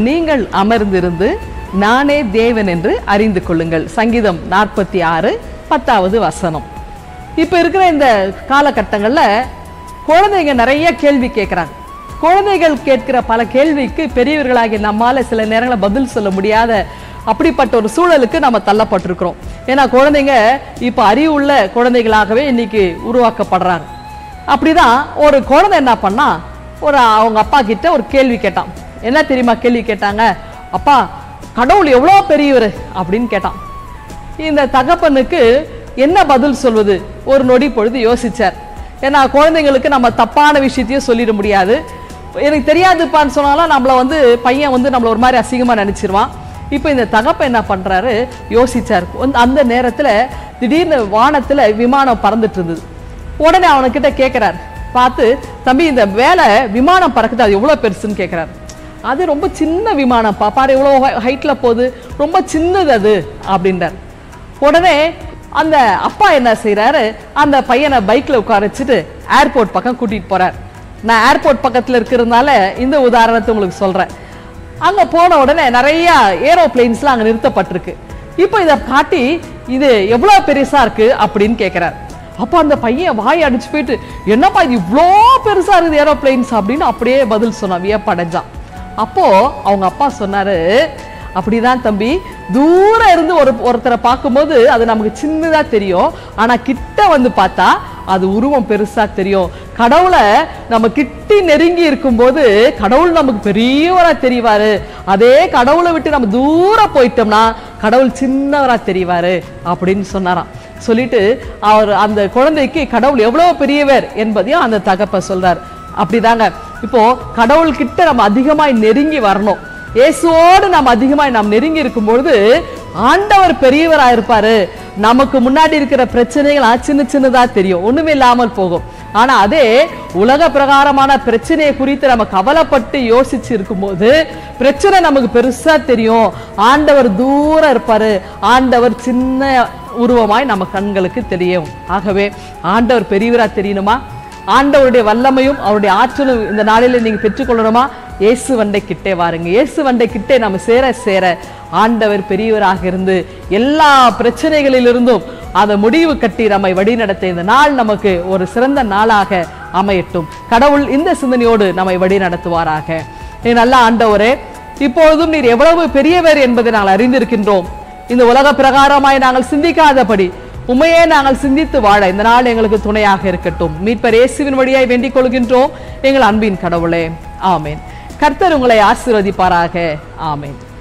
நீங்கள் அமர்ந்திருந்து நானே தேவன் என்று அறிந்து கொள்ளுங்கள் சங்கீதம் நாற்பத்தி ஆறு பத்தாவது வசனம் இப்போ இருக்கிற இந்த காலகட்டங்களில் குழந்தைங்க நிறைய கேள்வி கேட்குறாங்க குழந்தைகள் கேட்கிற பல கேள்விக்கு பெரியவர்களாகிய நம்மால சில நேரங்களில் பதில் சொல்ல முடியாத அப்படிப்பட்ட ஒரு சூழலுக்கு நம்ம தள்ளப்பட்டிருக்கிறோம் ஏன்னா குழந்தைங்க இப்போ அறிவுள்ள குழந்தைகளாகவே இன்னைக்கு உருவாக்கப்படுறாங்க அப்படிதான் ஒரு குழந்தை என்ன பண்ணா ஒரு அவங்க அப்பா கிட்ட ஒரு கேள்வி கேட்டான் என்ன தெரியுமா கேள்வி கேட்டாங்க அப்பா கடவுள் எவ்வளோ பெரியவர் அப்படின்னு கேட்டான் இந்த தகப்பனுக்கு என்ன பதில் சொல்வது ஒரு நொடி பொழுது யோசிச்சார் ஏன்னா குழந்தைங்களுக்கு நம்ம தப்பான விஷயத்தையும் சொல்லிட முடியாது எனக்கு தெரியாதுப்பான்னு சொன்னாலும் நம்மள வந்து பையன் வந்து நம்மள ஒரு மாதிரி அசிங்கமா நினைச்சிருவான் இப்போ இந்த தகப்பன் என்ன பண்றாரு யோசிச்சார் வந்து அந்த நேரத்துல திடீர்னு வானத்துல விமானம் பறந்துட்டு இருந்தது உடனே அவனுக்கிட்ட கேட்குறார் பார்த்து தம்பி இந்த வேலை விமானம் பறக்குது அது எவ்வளோ பெருசுன்னு கேட்குறாரு அது ரொம்ப சின்ன விமானம் பா பாரு எவ்வளோ ஹைட்டில் போகுது ரொம்ப சின்னது அது அப்படின்றார் உடனே அந்த அப்பா என்ன செய்றாரு அந்த பையனை பைக்கில் உட்கார வச்சுட்டு ஏர்போர்ட் பக்கம் கூட்டிகிட்டு போறார் நான் ஏர்போர்ட் பக்கத்தில் இருக்கிறதுனால இந்த உதாரணத்தை உங்களுக்கு சொல்கிறேன் அங்கே போன உடனே நிறைய ஏரோப்ளேன்ஸ்லாம் அங்கே நிறுத்தப்பட்டிருக்கு இப்போ இதை காட்டி இது எவ்வளோ பெருசா இருக்கு அப்படின்னு கேட்குறாரு அப்போ அந்த பையன் வாய் அடிச்சு போயிட்டு என்னப்பா இது இவ்வளோ பெருசா இருக்குது ஏரோப்ளேன்ஸ் அப்படின்னு அப்படியே பதில் சொன்னான் வியப்படைஞ்சான் அப்போ அவங்க அப்பா சொன்னாரு அப்படிதான் தம்பி தூரம் இருந்து ஒரு ஒருத்தரை பார்க்கும்போது அது நமக்கு சின்னதா தெரியும் ஆனா கிட்ட வந்து பார்த்தா அது உருவம் பெருசா தெரியும் கடவுளை நம்ம கிட்டி நெருங்கி இருக்கும்போது கடவுள் நமக்கு பெரியவரா தெரிவாரு அதே கடவுளை விட்டு நம்ம தூரம் போயிட்டோம்னா கடவுள் சின்னவரா தெரிவாரு அப்படின்னு சொன்னாராம் சொல்லிட்டு அவர் அந்த குழந்தைக்கு கடவுள் எவ்வளவு பெரியவர் என்பதையும் அந்த தகப்ப சொல்றார் அப்படிதாங்க இப்போ கடவுள் கிட்ட நம்ம அதிகமாய் நெருங்கி வரணும் இயேசுவோடு நாம் அதிகமாய் நாம் நெருங்கி இருக்கும் பொழுது ஆண்டவர் பெரியவரா இருப்பாரு நமக்கு முன்னாடி இருக்கிற பிரச்சனைகள் சின்ன சின்னதா தெரியும் ஒண்ணுமே இல்லாமல் போகும் ஆனா அதே உலக பிரகாரமான பிரச்சனையை குறித்து நம்ம கவலைப்பட்டு யோசிச்சு இருக்கும்போது பிரச்சனை நமக்கு பெருசா தெரியும் ஆண்டவர் தூரம் இருப்பாரு ஆண்டவர் சின்ன உருவமாய் நம்ம கண்களுக்கு தெரியும் ஆகவே ஆண்டவர் பெரியவரா தெரியணுமா ஆண்டவருடைய வல்லமையும் அவருடைய ஆற்றலும் இந்த நாளில நீங்க பெற்றுக்கொள்ளணுமா இயேசு வண்டை கிட்டே வாருங்க இயேசு வண்டை கிட்டே நம்ம சேர சேர ஆண்டவர் பெரியவராக இருந்து எல்லா பிரச்சனைகளிலிருந்தும் அதை முடிவு கட்டி நம்மை வழிநடத்த இந்த நாள் நமக்கு ஒரு சிறந்த நாளாக அமையட்டும் கடவுள் இந்த சிந்தனையோடு நம்மை வழி நடத்துவாராக என் நல்ல ஆண்டவரே இப்பொழுதும் நீர் எவ்வளவு பெரியவர் என்பதை நாங்கள் அறிந்திருக்கின்றோம் இந்த உலக பிரகாரமாய் நாங்கள் சிந்திக்காதபடி உண்மையே நாங்கள் சிந்தித்து வாழ இந்த நாள் எங்களுக்கு துணையாக இருக்கட்டும் மீட்பர் இயேசுவின் வழியாய் வேண்டிக் கொள்கின்றோம் எங்கள் அன்பின் கடவுளே ஆமேன் கர்த்தர் உங்களை ஆசீர்வதிப்பாராக ஆமேன்